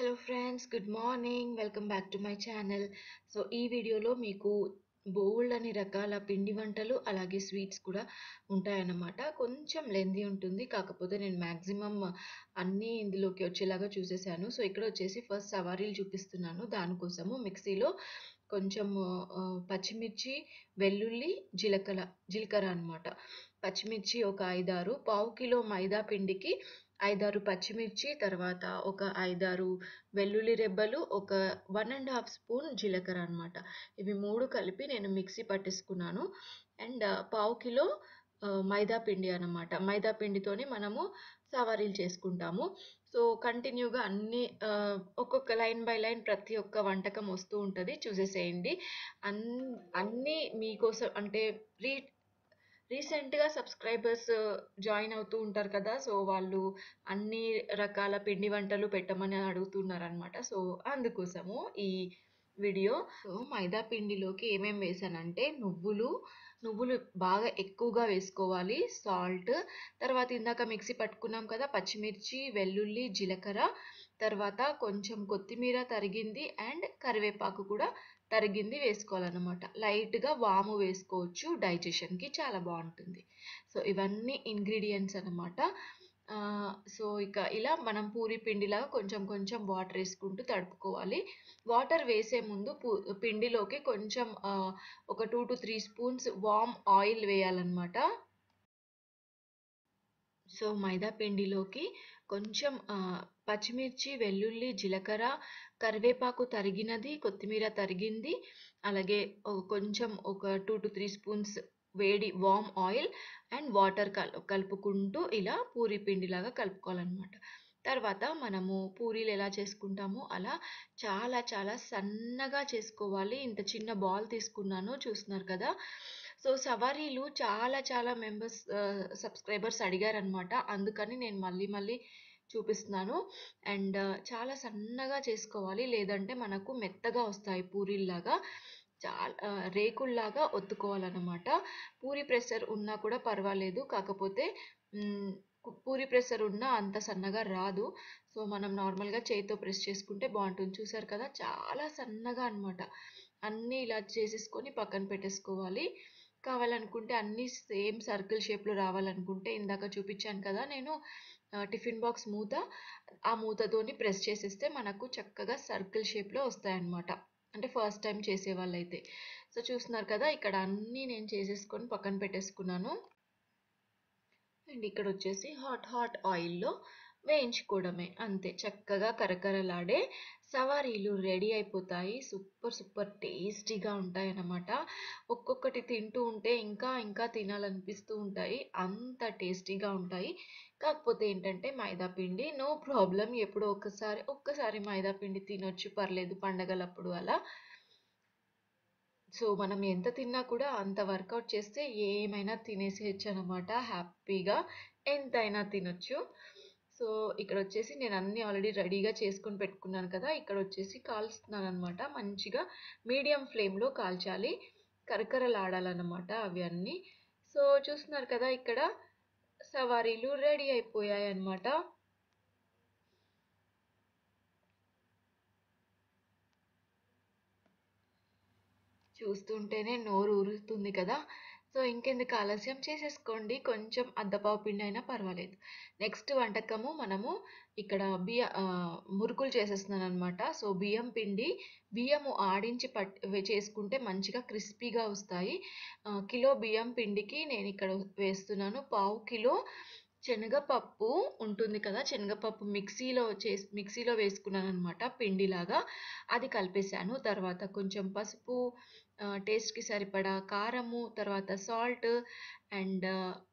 Hello friends good morning welcome back to my channel so ఈ వీడియోలో మీకు బోల్డ్ అని రకాల పిండి వంటలు అలాగే స్వీట్స్ కూడా ఉంటాయన్నమాట కొంచెం లెందీ ఉంటుంది కాకపోతే నేను మ్యాక్సిమం అన్నీ ఇందులోకి వచ్చేలాగా చూసేసాను సో ఇక్కడ వచ్చేసి ఫస్ట్ సవారీలు చూపిస్తున్నాను దానికోసము మిక్సీలో కొంచెం ఆ, పచ్చిమిర్చి వెల్లుల్లి జీలకర్ర జీలకర్ర అనమాట పచ్చిమిర్చి ఒక ఐదారు పావు కిలో మైదా పిండికి ఐదారు పచ్చిమిర్చి తర్వాత ఒక ఐదారు వెల్లుల్లి రెబ్బలు ఒక వన్ అండ్ హాఫ్ స్పూన్ జీలకర్ర అనమాట ఇవి మూడు కలిపి నేను మిక్సీ పట్టేసుకున్నాను అండ్ పావు కిలో ఆ, మైదా పిండి అన్నమాట మైదా పిండితోని మనము సవారీలు చేసుకుంటాము సో కంటిన్యూగా అన్ని ఆ, ఒక్కొక్క లైన్ బై లైన్ ప్రతి ఒక్క వంటకం వస్తూ ఉంటుంది చూసేసేయండి అన్ అన్నీ మీకోసం అంటే రీ రీసెంట్గా సబ్స్క్రైబర్స్ జాయిన్ అవుతూ ఉంటారు కదా సో వాళ్ళు అన్ని రకాల పిండి వంటలు పెట్టమని అడుగుతున్నారు అనమాట సో అందుకోసము ఈ వీడియో సో మైదా పిండిలోకి ఏమేమి వేసానంటే నువ్వులు నువ్వులు బాగా ఎక్కువగా వేసుకోవాలి సాల్ట్ తర్వాత ఇందాక మిక్సీ పట్టుకున్నాం కదా పచ్చిమిర్చి వెల్లుల్లి జీలకర్ర తర్వాత కొంచెం కొత్తిమీర తరిగింది అండ్ కరివేపాకు కూడా తరిగింది వేసుకోవాలన్నమాట లైట్గా వాము వేసుకోవచ్చు డైజెషన్కి చాలా బాగుంటుంది సో ఇవన్నీ ఇంగ్రీడియంట్స్ అన్నమాట ఆ, సో ఇక ఇలా మనం పూరి పిండిలాగా కొంచెం కొంచెం వాటర్ వేసుకుంటూ తడుపుకోవాలి వాటర్ వేసే ముందు పు పిండిలోకి కొంచెం ఆ, ఒక two to three spoons warm oil వేయాలన్నమాట సో మైదా పిండిలోకి కొంచెం ఆ, పచ్చిమిర్చి వెల్లుల్లి జీలకర్ర కరివేపాకు తరిగినది కొత్తిమీర తరిగింది అలాగే ఒక- కొంచెం ఒక టూ టు త్రీ స్పూన్స్ వేడి వామ్ ఆయిల్ అండ్ వాటర్ కల్ కలుపుకుంటూ ఇలా పూరి పిండిలాగా కలుపుకోవాలన్నమాట తర్వాత మనము పూరీలు ఎలా చేసుకుంటామో అలా చాలా చాలా సన్నగా చేసుకోవాలి ఇంత చిన్న బాల్ తీసుకున్నాను చూస్తున్నారు కదా సో సవారీలు చాలా చాలా మెంబర్స్ సబ్స్క్రైబర్స్ అడిగారనమాట అందుకని నేను మళ్ళీ మళ్ళీ చూపిస్తున్నాను అండ్ చాలా సన్నగా చేసుకోవాలి లేదంటే మనకు మెత్తగా వస్తాయి పూరీల్లాగా చాలా ఆ, రేకుల్లాగా ఒత్తుకోవాలన్నమాట పూరి ప్రెషర్ ఉన్నా కూడా పర్వాలేదు కాకపోతే మ్, కు- పూరి ప్రెషర్ ఉన్నా అంత సన్నగా రాదు సో మనం నార్మల్గా చేతితో ప్రెస్ చేసుకుంటే బాగుంటుంది చూసారు కదా చాలా సన్నగా అన్నమాట అన్నీ ఇలా చేసేసుకొని పక్కన పెట్టేసుకోవాలి కావాలనుకుంటే అన్నీ సేమ్ సర్కిల్ షేప్లో రావాలనుకుంటే ఇందాక చూపించాను కదా నేను ఆ, టిఫిన్ బాక్స్ మూత ఆ మూతతోని ప్రెస్ చేసేస్తే మనకు చక్కగా సర్కిల్ షేప్లో వస్తాయన్నమాట అంటే ఫస్ట్ టైం చేసే వాళ్ళైతే సో చూస్తున్నారు కదా ఇక్కడ అన్నీ నేను చేసేసుకొని పక్కన పెట్టేసుకున్నాను అండ్ ఇక్కడ వచ్చేసి హాట్ హాట్ ఆయిల్లో వేయించుకోవడమే అంతే చక్కగా కరకరలాడే సవారీలు రెడీ అయిపోతాయి సూపర్ సూపర్ టేస్టీగా ఉంటాయి అన్నమాట ఒక్కొక్కటి తింటూ ఉంటే ఇంకా ఇంకా తినాలనిపిస్తూ ఉంటాయి అంత టేస్టీగా ఉంటాయి కాకపోతే ఏంటంటే మైదా పిండి నో ప్రాబ్లం ఎప్పుడో ఒక్కసారి ఒక్కసారి మైదా పిండి తినొచ్చు పర్లేదు పండగలప్పుడు అలా సో మనం ఎంత తిన్నా కూడా అంత వర్కౌట్ చేస్తే ఏమైనా తినేసేయచ్చు అనమాట హ్యాపీగా ఎంతైనా తినొచ్చు సో ఇక్కడ వచ్చేసి నేను అన్నీ ఆల్రెడీ రెడీగా చేసుకొని పెట్టుకున్నాను కదా ఇక్కడ వచ్చేసి కాల్స్తున్నాను అనమాట మంచిగా మీడియం ఫ్లేమ్లో కాల్చాలి కరకరలాడాలన్నమాట అవి అన్నీ సో చూస్తున్నారు కదా ఇక్కడ సవారీలు రెడీ అయిపోయాయి అన్నమాట చూస్తుంటేనే నోరు ఊరుతుంది కదా సో ఇంకెందుకు ఆలస్యం చేసేసుకోండి కొంచెం అద్దపావు పిండి అయినా పర్వాలేదు నెక్స్ట్ వంటకము మనము ఇక్కడ బియ్య ఆ, మురుకులు చేసేస్తున్నాను అనమాట సో బియ్యం పిండి బియ్యము ఆడించి పట్ వే- చేసుకుంటే మంచిగా క్రిస్పీగా వస్తాయి ఆ, కిలో బియ్యం పిండికి నేను ఇక్కడ వేస్తున్నాను పావు కిలో శనగపప్పు ఉంటుంది కదా శనగపప్పు మిక్సీలో చేసి మిక్సీలో వేసుకున్నాను అనమాట పిండిలాగా అది కలిపేశాను తర్వాత కొంచెం పసుపు ఆ, టేస్ట్కి సరిపడా కారము తర్వాత సాల్ట్ అండ్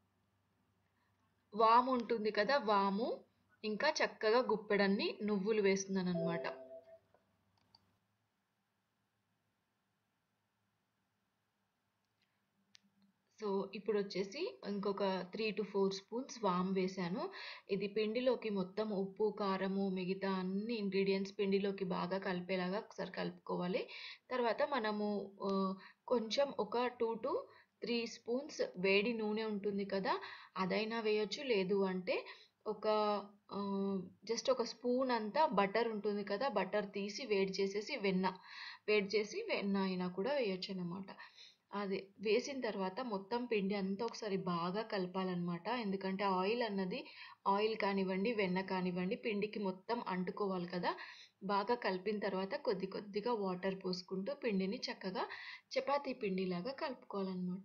వాము ఉంటుంది కదా వాము ఇంకా చక్కగా గుప్పెడన్ని నువ్వులు వేస్తున్నాను అనమాట సో ఇప్పుడు వచ్చేసి ఇంకొక త్రీ టు ఫోర్ స్పూన్స్ వామ్ వేశాను ఇది పిండిలోకి మొత్తం ఉప్పు కారము మిగతా అన్ని ఇంగ్రీడియంట్స్ పిండిలోకి బాగా కలిపేలాగా ఒకసారి కలుపుకోవాలి తర్వాత మనము ఆ, కొంచెం ఒక టూ టు త్రీ స్పూన్స్ వేడి నూనె ఉంటుంది కదా అదైనా వేయొచ్చు లేదు అంటే ఒక ఆహ్, జస్ట్ ఒక స్పూన్ అంతా బటర్ ఉంటుంది కదా! బటర్ తీసి వేడి చేసేసి వెన్న, వేడి చేసి వెన్న అయినా కూడా వేయొచ్చనమాట. అది వేసిన తర్వాత మొత్తం పిండి అంతా ఒకసారి బాగా కలపాలనమాట. ఎందుకంటే ఆయిల్ అన్నది ఆయిల్ కానివ్వండి, వెన్న కానివ్వండి పిండికి మొత్తం అంటుకోవాలి కదా! బాగా కలిపిన తర్వాత కొద్ది కొద్దిగా వాటర్ పోసుకుంటూ పిండిని చక్కగా చపాతీ పిండిలాగా కలుపుకోవాలనమాట.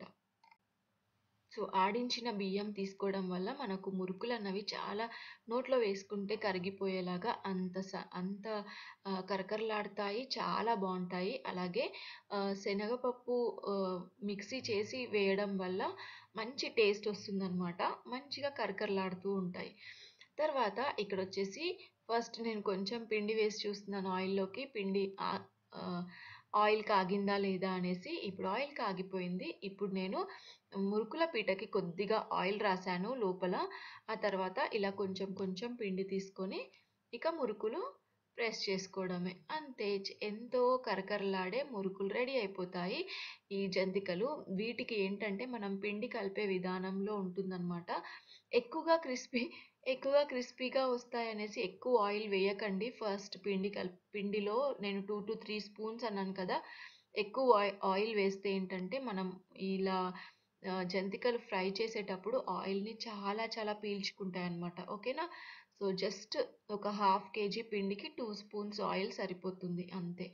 సో, ఆడించిన బియ్యం తీసుకోవడం వల్ల మనకు మురుకులన్నవి చాలా నోట్లో వేసుకుంటే కరిగిపోయేలాగా అంత స అంత ఆహ్, కరకరలాడతాయి. చాలా బావుంటాయి. అలాగే ఆహ్, శనగపప్పు ఆహ్, మిక్సీ చేసి వేయడం వల్ల మంచి టేస్ట్ వస్తుందనమాట. మంచిగా కరకరలాడుతూ ఉంటాయి. తర్వాత ఇక్కడొచ్చేసి ఫస్ట్ నేను కొంచెం పిండి వేసి చూస్తున్నాను ఆయిల్‌లోకి. పిండి ఆహ్, ఆహ్, ఆయిల్ కాగిందా లేదా అనేసి. ఇప్పుడు ఆయిల్ కాగిపోయింది. ఇప్పుడు నేను మురుకుల పీటకి కొద్దిగా ఆయిల్ రాసాను లోపల. ఆ తర్వాత ఇలా కొంచెం కొంచెం పిండి తీసుకొని ఇక మురుకులు ప్రెస్ చేసుకోవడమే. అంతే చ్ ఎంతో కరకరలాడే మురుకులు రెడీ అయిపోతాయి. ఈ జంతికలు. వీటికి ఏంటంటే మనం పిండి కలిపే విధానంలో ఉంటుందనమాట. ఎక్కువగా క్రిస్పీ ఎక్కువగా క్రిస్పీగా వస్తాయనేసి ఎక్కువ ఆయిల్ వేయకండి. ఫస్ట్ పిండి కల్ పిండిలో నేను 2-3 స్పూన్స్ అన్నాను కదా! ఎక్కువ ఆయి ఆయిల్ వేస్తే ఏంటంటే మనం ఇలా ఆహ్, జంతికలు ఫ్రై చేసేటప్పుడు ఆయిల్‌ని చాలా చాలా పీల్చుకుంటాయన్నమాట. ఓకేనా? సో, జస్ట్ ఒక హాఫ్ కేజీ పిండికి 2 స్పూన్స్ ఆయిల్ సరిపోతుంది అంతే.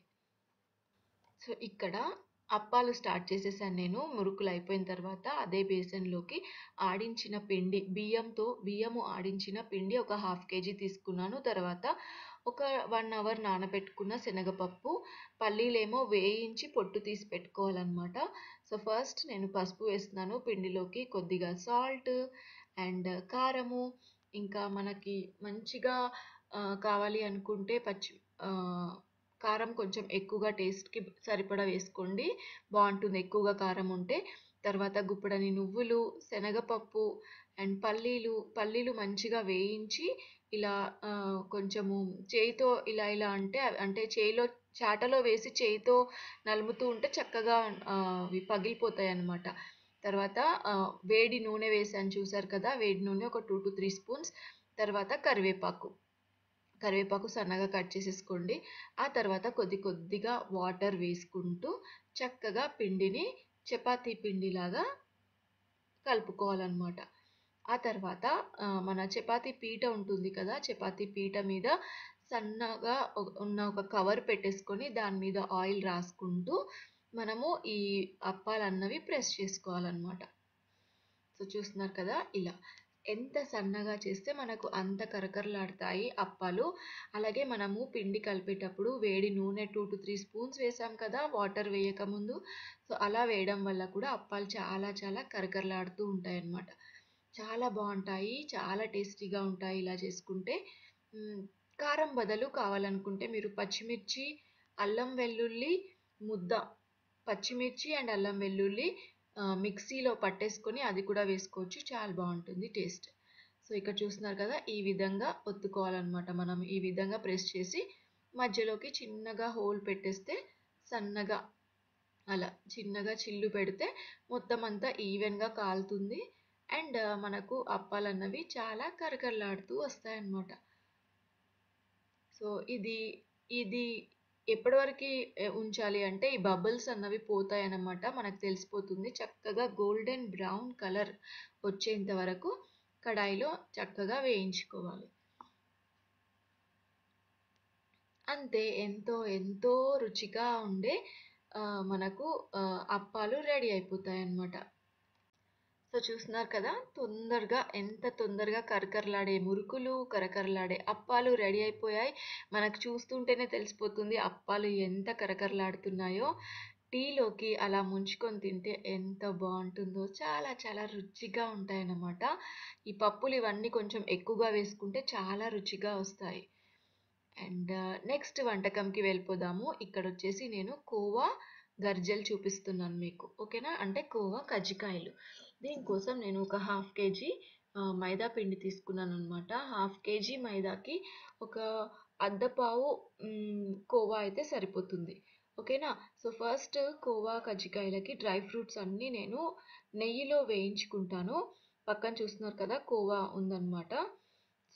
సో, ఇక్కడ అప్పాలు స్టార్ట్ చేసేసాను నేను. మురుకులు అయిపోయిన తర్వాత అదే బేసన్‌లోకి ఆడించిన పిండి బియ్యంతో బియ్యము ఆడించిన పిండి ఒక హాఫ్ కేజీ తీసుకున్నాను. తర్వాత ఒక 1 అవర్ నానబెట్టుకున్న శనగపప్పు, పల్లీలేమో వేయించి పొట్టు తీసి పెట్టుకోవాలనమాట. సో, ఫస్ట్ నేను పసుపు వేస్తున్నాను పిండిలోకి. కొద్దిగా సాల్ట్ అండ్ కారము, ఇంకా మనకి మంచిగా ఆహ్, కావాలి అనుకుంటే పచ్చి ఆహ్, కారం కొంచెం ఎక్కువగా టేస్ట్‌కి సరిపడా వేసుకోండి. బావుంటుంది ఎక్కువగా కారం ఉంటే. తర్వాత గుప్పెడన్ని నువ్వులు, శనగపప్పు అండ్ పల్లీలు, పల్లీలు మంచిగా వేయించి ఇలా ఆహ్, కొంచెము చేయితో ఇలా ఇలా అంటే అంటే చేయిలో చాటలో వేసి చేయితో నలుముతూ ఉంటే చక్కగా ఆహ్, అవి పగిలిపోతాయన్నమాట. తర్వాత ఆహ్, వేడి నూనె వేశాను చూసారు కదా! వేడి నూనె ఒక 2-3 స్పూన్స్. తర్వాత కరివేపాకు. కరివేపాకు సన్నగా కట్ చేసేసుకోండి. ఆ తర్వాత కొద్ది కొద్దిగా వాటర్ వేసుకుంటూ చక్కగా పిండిని చపాతీ పిండిలాగా కలుపుకోవాలనమాట. ఆ తర్వాత ఆహ్, మన చపాతీ పీట ఉంటుంది కదా! చపాతీ పీట మీద సన్నగా ఒ ఉన్న ఒక కవర్ పెట్టేసుకొని దాని మీద ఆయిల్ రాసుకుంటూ మనము ఈ అప్పాలన్నవి ప్రెస్ చేసుకోవాలనమాట. సో, చూస్తున్నారు కదా! ఇలా. ఎంత సన్నగా చేస్తే మనకు అంత కరకరలాడతాయి అప్పాలు. అలాగే మనము పిండి కలిపేటప్పుడు వేడి నూనె 2-3 స్పూన్స్ వేసాం కదా! వాటర్ వేయకముందు. సో, అలా వేయడం వల్ల కూడా అప్పాలు చాలా చాలా కరకరలాడుతూ ఉంటాయన్నమాట. చాలా బావుంటాయి. చాలా టేస్టీగా ఉంటాయి ఇలా చేసుకుంటే. హ్మ్. కారం బదులు కావాలనుకుంటే మీరు పచ్చిమిర్చి, అల్లం వెల్లుల్లి ముద్ద, పచ్చిమిర్చి అండ్ అల్లం వెల్లుల్లి ఆహ్, మిక్సీలో పట్టేసుకొని అది కూడా వేసుకోవచ్చు. చాలా బావుంటుంది టేస్ట్. సో, ఇక్కడ చూస్తున్నారు కదా! ఈ విధంగా ఒత్తుకోవాలనమాట. మనం ఈ విధంగా ప్రెస్ చేసి మధ్యలోకి చిన్నగా హోల్ పెట్టేస్తే సన్నగా అలా చిన్నగా చిల్లు పెడితే మొత్తం అంతా ఈవెన్‌గా కాలుతుంది. అండ్ మనకు అప్పాలన్నవి చాలా కరకరలాడుతూ వస్తాయన్నమాట. సో, ఇది ఇది ఎప్పటి వరకి ఆహ్, ఉంచాలి అంటే ఈ బబుల్స్ అన్నవి పోతాయన్నమాట. మనకు తెలిసిపోతుంది. చక్కగా గోల్డెన్ బ్రౌన్ కలర్ వచ్చేంత వరకు కడాయిలో చక్కగా వేయించుకోవాలి. అంతే. ఎంతో ఎంతో రుచిగా ఉండే ఆహ్, మనకు ఆహ్, అప్పాలు రెడీ అయిపోతాయన్నమాట. సో, చూస్తున్నారు కదా! తొందరగా ఎంత తొందరగా కరకరలాడే మురుకులు, కరకరలాడే అప్పాలు రెడీ అయిపోయాయి. మనకు చూస్తుంటేనే తెలిసిపోతుంది అప్పాలు ఎంత కరకరలాడుతున్నాయో. టీలోకి అలా ముంచుకొని తింటే ఎంత బావుంటుందో. చాలా చాలా రుచిగా ఉంటాయన్నమాట. ఈ పప్పులు ఇవన్నీ కొంచెం ఎక్కువగా వేసుకుంటే చాలా రుచిగా వస్తాయి. అండ్ నెక్స్ట్ వంటకంకి వెళ్ళిపోదాము. ఇక్కడొచ్చేసి నేను కోవా, గర్జెలు చూపిస్తున్నాను మీకు. ఓకేనా? అంటే కోవా కజ్జికాయలు. దీనికోసం నేను ఒక హాఫ్ కేజీ ఆహ్, మైదా పిండి తీసుకున్నాననమాట. హాఫ్ కేజీ మైదాకి ఒక అద్దపావు హ్మ్, కోవా అయితే సరిపోతుంది. ఓకేనా? సో, ఫస్ట్ కోవా కజ్జికాయలకి డ్రై ఫ్రూట్స్ అన్నీ నేను నెయ్యిలో వేయించుకుంటాను. పక్కన చూస్తున్నారు కదా! కోవా ఉందనమాట.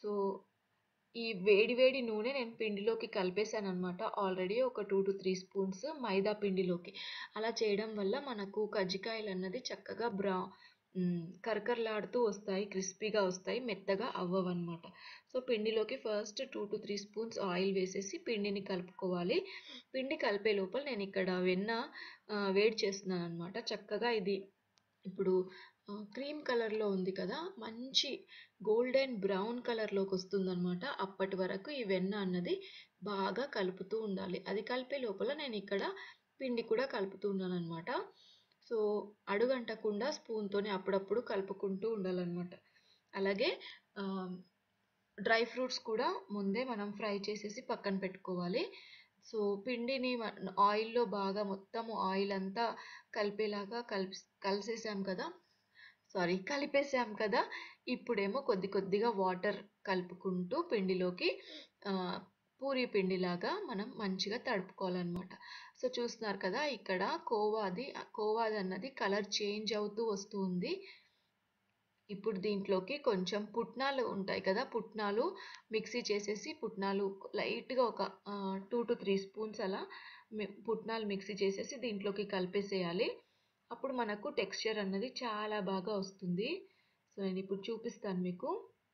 సో ఈ వేడి వేడి నూనె నేను పిండిలోకి కలిపేసాననమాట ఆల్రెడీ ఒక two to three spoons maida పిండిలోకి అలా చేయడం వల్ల మనకు కజ్జికాయలు అన్నది చక్కగా బ్రా కరకరలాడుతూ వస్తాయి క్రిస్పీగా వస్తాయి మెత్తగా అవ్వవన్నమాట సో పిండిలోకి first two to three spoons oil వేసేసి పిండిని కలుపుకోవాలి పిండి కలిపే లోపల నేను ఇక్కడ వెన్న వేడి చేస్తున్నాను అనమాట చక్కగా ఇది ఇప్పుడు క్రీమ్ కలర్లో ఉంది కదా మంచి గోల్డెన్ బ్రౌన్ కలర్లోకి వస్తుందన్నమాట అప్పటి వరకు ఈ వెన్న అన్నది బాగా కలుపుతూ ఉండాలి అది కలిపే లోపల నేను ఇక్కడ పిండి కూడా కలుపుతూ ఉన్నాను అనమాట సో అడుగంటకుండా స్పూన్తోనే అప్పుడప్పుడు కలుపుకుంటూ ఉండాలన్నమాట అలాగే డ్రై ఫ్రూట్స్ కూడా ముందే మనం ఫ్రై చేసేసి పక్కన పెట్టుకోవాలి సో పిండిని ఆయిల్లో బాగా మొత్తం ఆయిల్ అంతా కలిపేలాగా కలిపి కలిసేసాం కదా సారీ కలిపేసాం కదా ఇప్పుడేమో కొద్ది కొద్దిగా వాటర్ కలుపుకుంటూ పిండిలోకి పూరి పిండిలాగా మనం మంచిగా తడుపుకోవాలన్నమాట సో చూస్తున్నారు కదా ఇక్కడ కోవాది కోవాది అన్నది కలర్ చేంజ్ అవుతూ వస్తూ ఉంది ఇప్పుడు దీంట్లోకి కొంచెం పుట్నాలు ఉంటాయి కదా పుట్నాలు మిక్సీ చేసేసి పుట్నాలు లైట్గా ఒక టూ టు త్రీ స్పూన్స్ అలా పుట్నాలు మిక్సీ చేసేసి దీంట్లోకి కలిపేసేయాలి అప్పుడు మనకు టెక్స్చర్ అన్నది చాలా బాగా వస్తుంది సో నేను ఇప్పుడు చూపిస్తాను మీకు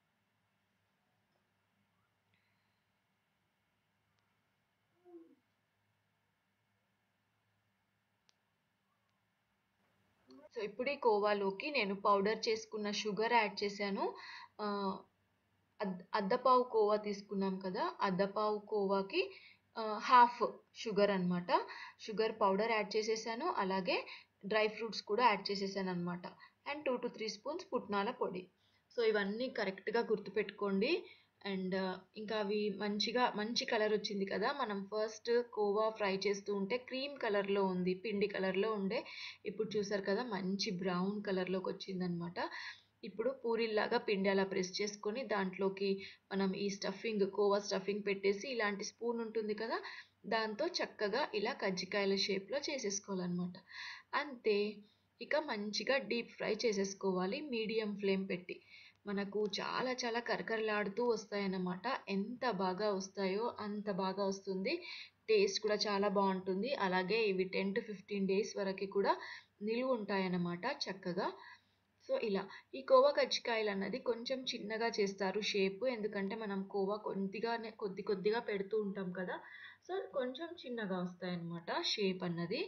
సో ఇప్పుడు ఈ కోవాలోకి నేను పౌడర్ చేసుకున్న షుగర్ యాడ్ చేశాను అద్దపావు కోవా తీసుకున్నాం కదా అద్దపావు కోవాకి హాఫ్ షుగర్ అనమాట షుగర్ పౌడర్ యాడ్ చేసేసాను అలాగే డ్రై ఫ్రూట్స్ కూడా యాడ్ చేసేసాను అనమాట and two to three spoons పుట్నాల పొడి సో ఇవన్నీ కరెక్ట్గా గుర్తుపెట్టుకోండి అండ్ ఇంకా అవి మంచిగా మంచి కలర్ వచ్చింది కదా మనం ఫస్ట్ కోవా ఫ్రై చేస్తూ ఉంటే క్రీమ్ కలర్లో ఉంది పిండి కలర్లో ఉండే ఇప్పుడు చూసారు కదా మంచి బ్రౌన్ కలర్లోకి వచ్చిందనమాట ఇప్పుడు పూరిల్లాగా పిండి అలా ప్రెస్ చేసుకొని దాంట్లోకి మనం ఈ స్టఫింగ్ కోవా స్టఫింగ్ పెట్టేసి ఇలాంటి స్పూన్ ఉంటుంది కదా దాంతో చక్కగా ఇలా కజ్జికాయల షేప్లో చేసేసుకోవాలన్నమాట అంతే ఇక మంచిగా డీప్ ఫ్రై చేసేసుకోవాలి మీడియం ఫ్లేమ్ పెట్టి మనకు చాలా చాలా కరకరలాడుతూ వస్తాయన్నమాట ఎంత బాగా వస్తాయో అంత బాగా వస్తుంది టేస్ట్ కూడా చాలా బాగుంటుంది అలాగే ఇవి టెన్ టు ఫిఫ్టీన్ డేస్ వరకు కూడా నిలువ ఉంటాయన్నమాట చక్కగా సో ఇలా ఈ కోవా కజ్జికాయలు అన్నది కొంచెం చిన్నగా చేస్తారు షేప్ ఎందుకంటే మనం కోవా కొద్దిగానే కొద్ది కొద్దిగా పెడుతూ ఉంటాం కదా సో కొంచెం చిన్నగా వస్తాయన్నమాట షేప్ అన్నది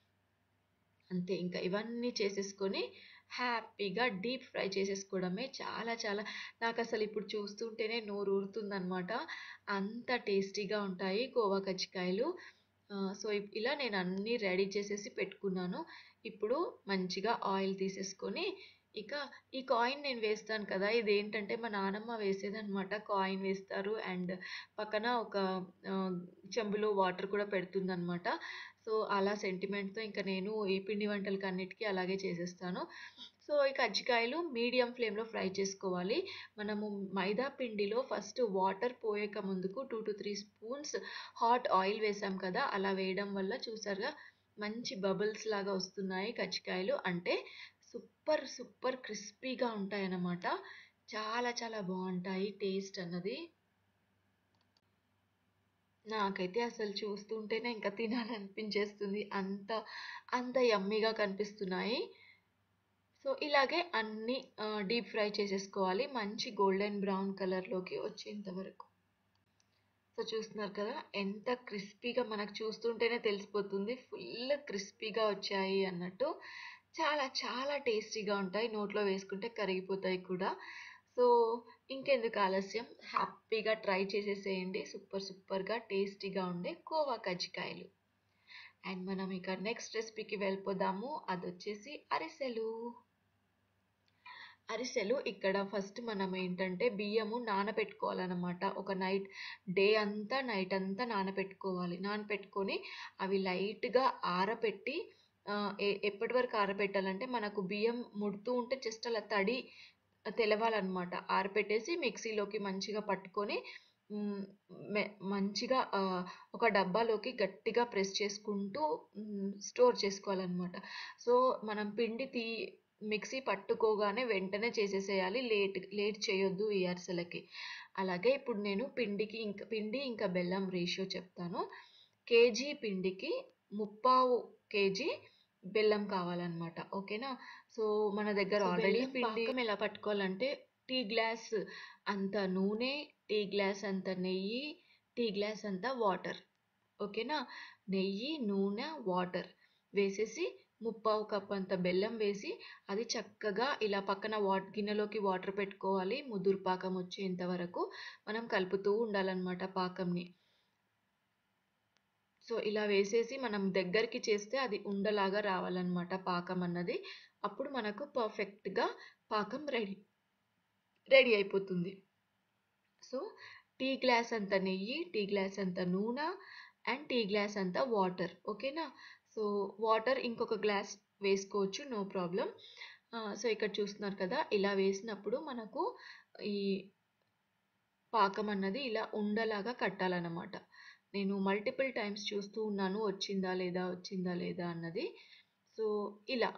అంతే ఇంకా ఇవన్నీ చేసేసుకొని హ్యాపీగా డీప్ ఫ్రై చేసేసుకోవడమే చాలా చాలా నాకు అసలు ఇప్పుడు చూస్తుంటేనే నోరు ఊరుతుందనమాట అంత టేస్టీగా ఉంటాయి కోవా కజ్జికాయలు సో ఇలా నేను అన్నీ రెడీ చేసేసి పెట్టుకున్నాను ఇప్పుడు మంచిగా ఆయిల్ తీసేసుకొని ఇక ఈ కాయిన్ నేను వేస్తాను కదా ఇది ఏంటంటే మా నానమ్మ వేసేదనమాట కాయిన్ వేస్తారు అండ్ పక్కన ఒక చెంబులో వాటర్ కూడా పెడుతుందనమాట సో అలా సెంటిమెంట్తో ఇంకా నేను ఈ పిండి వంటలకి అన్నిటికీ అలాగే చేసేస్తాను సో ఈ కజ్జికాయలు మీడియం ఫ్లేమ్లో ఫ్రై చేసుకోవాలి మనము మైదా పిండిలో ఫస్ట్ వాటర్ పోయక ముందుకు two to three spoons hot oil వేసాం కదా అలా వేయడం వల్ల చూసారుగా మంచి బబుల్స్ లాగా వస్తున్నాయి కజ్జికాయలు అంటే సూపర్ సూపర్ క్రిస్పీగా ఉంటాయన్నమాట చాలా చాలా బాగుంటాయి టేస్ట్ అన్నది నాకైతే అసలు చూస్తుంటేనే ఇంకా తినాలనిపించేస్తుంది అంత అంత యమ్మీగా కనిపిస్తున్నాయి సో ఇలాగే అన్నీ డీప్ ఫ్రై చేసేసుకోవాలి మంచి గోల్డెన్ బ్రౌన్ కలర్లోకి వచ్చేంత వరకు సో చూస్తున్నారు కదా ఎంత క్రిస్పీగా మనకు చూస్తుంటేనే తెలిసిపోతుంది ఫుల్ క్రిస్పీగా వచ్చాయి అన్నట్టు చాలా చాలా టేస్టీగా ఉంటాయి నోట్లో వేసుకుంటే కరిగిపోతాయి కూడా సో ఇంకెందుకు ఆలస్యం హ్యాపీగా ట్రై చేసేసేయండి సూపర్ సూపర్గా టేస్టీగా ఉండే కోవా కజ్జికాయలు అండ్ మనం ఇక నెక్స్ట్ రెసిపీకి వెళ్ళిపోదాము అది వచ్చేసి అరిసెలు అరిసెలు ఇక్కడ ఫస్ట్ మనం ఏంటంటే బియ్యము నానబెట్టుకోవాలన్నమాట ఒక నైట్ డే అంతా నైట్ అంతా నానబెట్టుకోవాలి నానబెట్టుకొని అవి లైట్గా ఆరబెట్టి ఎప్పటి వరకు ఆరబెట్టాలంటే మనకు బియ్యం ముడుతూ ఉంటే జస్ట్ అలా తడి తెలవాలన్నమాట ఆరబెట్టేసి మిక్సీలోకి మంచిగా పట్టుకొని మంచిగా ఒక డబ్బాలోకి గట్టిగా ప్రెస్ చేసుకుంటూ స్టోర్ చేసుకోవాలన్నమాట సో మనం పిండి తీ మిక్సీ పట్టుకోగానే వెంటనే చేసేసేయాలి లేట్ లేట్ చేయొద్దు ఈ అరిసెలకి అలాగే ఇప్పుడు నేను పిండికి ఇంకా పిండి ఇంకా బెల్లం రేషియో చెప్తాను కేజీ పిండికి ముప్పావు కేజీ బెల్లం కావాలన్నమాట ఓకేనా సో మన దగ్గర సో ఆల్రెడీ బెల్లం పిండి ఎలా పట్టుకోవాలంటే టీ గ్లాస్ అంత నూనె టీ గ్లాస్ అంత నెయ్యి టీ గ్లాస్ అంత వాటర్ ఓకేనా నెయ్యి నూనె వాటర్ వేసేసి ముప్పావు కప్ అంత బెల్లం వేసి అది చక్కగా ఇలా పక్కన వాట్ గిన్నెలోకి వాటర్ పెట్టుకోవాలి ముదురు పాకం వచ్చేంత వరకు మనం కలుపుతూ ఉండాలన్నమాట పాకంని సో ఇలా వేసేసి మనం దగ్గరికి చేస్తే అది ఉండలాగా రావాలన్నమాట పాకం అన్నది అప్పుడు మనకు పర్ఫెక్ట్గా పాకం రెడీ రెడీ అయిపోతుంది సో టీ గ్లాస్ అంత నెయ్యి టీ గ్లాస్ అంత నూనె అండ్ టీ గ్లాస్ అంత వాటర్ ఓకేనా సో వాటర్ ఇంకొక గ్లాస్ వేసుకోవచ్చు నో ప్రాబ్లం సో ఇక్కడ చూస్తున్నారు కదా ఇలా వేసినప్పుడు మనకు ఈ పాకం అన్నది ఇలా ఉండలాగా కట్టాలన్నమాట నేను మల్టిపుల్ టైమ్స్ చూస్తూ ఉన్నాను వచ్చిందా లేదా వచ్చిందా లేదా అన్నది సో ఇలా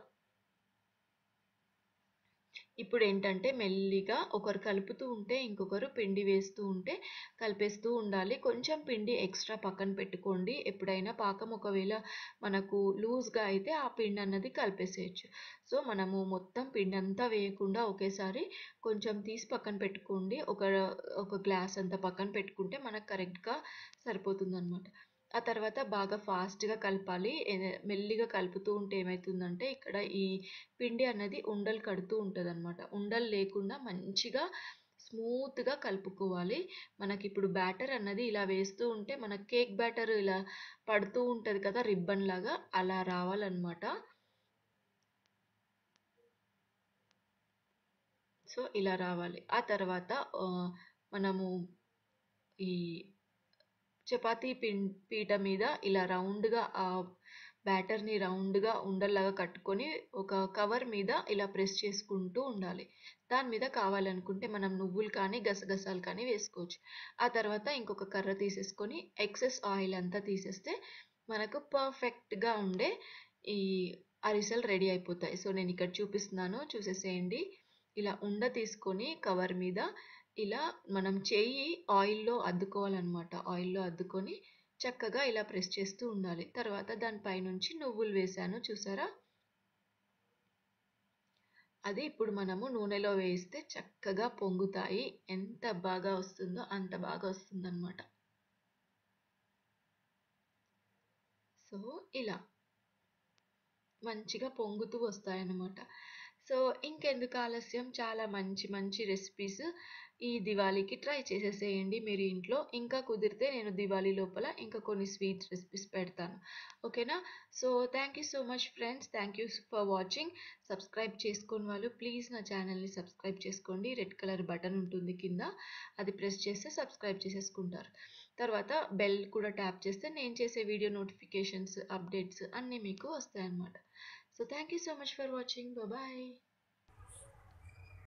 ఇప్పుడు ఏంటంటే మెల్లిగా ఒకరు కలుపుతూ ఉంటే ఇంకొకరు పిండి వేస్తూ ఉంటే కలిపేస్తూ ఉండాలి కొంచెం పిండి ఎక్స్ట్రా పక్కన పెట్టుకోండి ఎప్పుడైనా పాకం ఒకవేళ మనకు లూజ్గా అయితే ఆ పిండి అన్నది కలిపేసేయచ్చు సో మనము మొత్తం పిండి అంతా వేయకుండా ఒకేసారి కొంచెం తీసి పక్కన పెట్టుకోండి ఒక ఒక గ్లాస్ అంత పక్కన పెట్టుకుంటే మనకు కరెక్ట్గా సరిపోతుంది అనమాట ఆ తర్వాత బాగా ఫాస్ట్గా కలపాలి మెల్లిగా కలుపుతూ ఉంటే ఏమవుతుందంటే ఇక్కడ ఈ పిండి అన్నది ఉండలు కడుతూ ఉంటుంది అనమాట ఉండలు లేకుండా మంచిగా స్మూత్గా కలుపుకోవాలి మనకి ఇప్పుడు బ్యాటర్ అన్నది ఇలా వేస్తూ ఉంటే మన కేక్ బ్యాటర్ ఇలా పడుతూ ఉంటుంది కదా రిబ్బన్ లాగా అలా రావాలన్నమాట సో ఇలా రావాలి ఆ తర్వాత మనము ఈ చపాతీ పిం పీట మీద ఇలా రౌండ్గా ఆ బ్యాటర్ని రౌండ్గా ఉండల్లాగా కట్టుకొని ఒక కవర్ మీద ఇలా ప్రెస్ చేసుకుంటూ ఉండాలి దాని మీద కావాలనుకుంటే మనం నువ్వులు కానీ గసగసాలు కానీ వేసుకోవచ్చు ఆ తర్వాత ఇంకొక కర్ర తీసేసుకొని ఎక్సెస్ ఆయిల్ అంతా తీసేస్తే మనకు పర్ఫెక్ట్గా ఉండే ఈ అరిసెలు రెడీ అయిపోతాయి సో నేను ఇక్కడ చూపిస్తున్నాను చూసేసేయండి ఇలా ఉండ తీసుకొని కవర్ మీద ఇలా మనం చెయ్యి ఆయిల్లో అద్దుకోవాలన్నమాట ఆయిల్లో అద్దుకొని చక్కగా ఇలా ప్రెస్ చేస్తూ ఉండాలి తర్వాత దానిపైనుంచి నువ్వులు వేసాను చూసారా అది ఇప్పుడు మనము నూనెలో వేస్తే చక్కగా పొంగుతాయి ఎంత బాగా వస్తుందో అంత బాగా వస్తుందన్నమాట సో ఇలా మంచిగా పొంగుతూ వస్తాయన్నమాట సో ఇంకెందుకు ఆలస్యం చాలా మంచి మంచి రెసిపీస్ ఈ దివాళీకి ట్రై చేసేసేయండి మీరు ఇంట్లో ఇంకా కుదిరితే నేను దివాళీ లోపల ఇంకా కొన్ని స్వీట్స్ రెసిపీస్ పెడతాను ఓకేనా so thank you so much friends thank you for watching subscribe చేసుకుని వాళ్ళు ప్లీజ్ నా ఛానల్ని సబ్స్క్రైబ్ చేసుకోండి రెడ్ కలర్ బటన్ ఉంటుంది కింద అది ప్రెస్ చేస్తే సబ్స్క్రైబ్ చేసేసుకుంటారు తర్వాత బెల్ కూడా ట్యాప్ చేస్తే నేను చేసే వీడియో నోటిఫికేషన్స్ అప్డేట్స్ అన్నీ మీకు వస్తాయన్నమాట so thank you so much for watching bye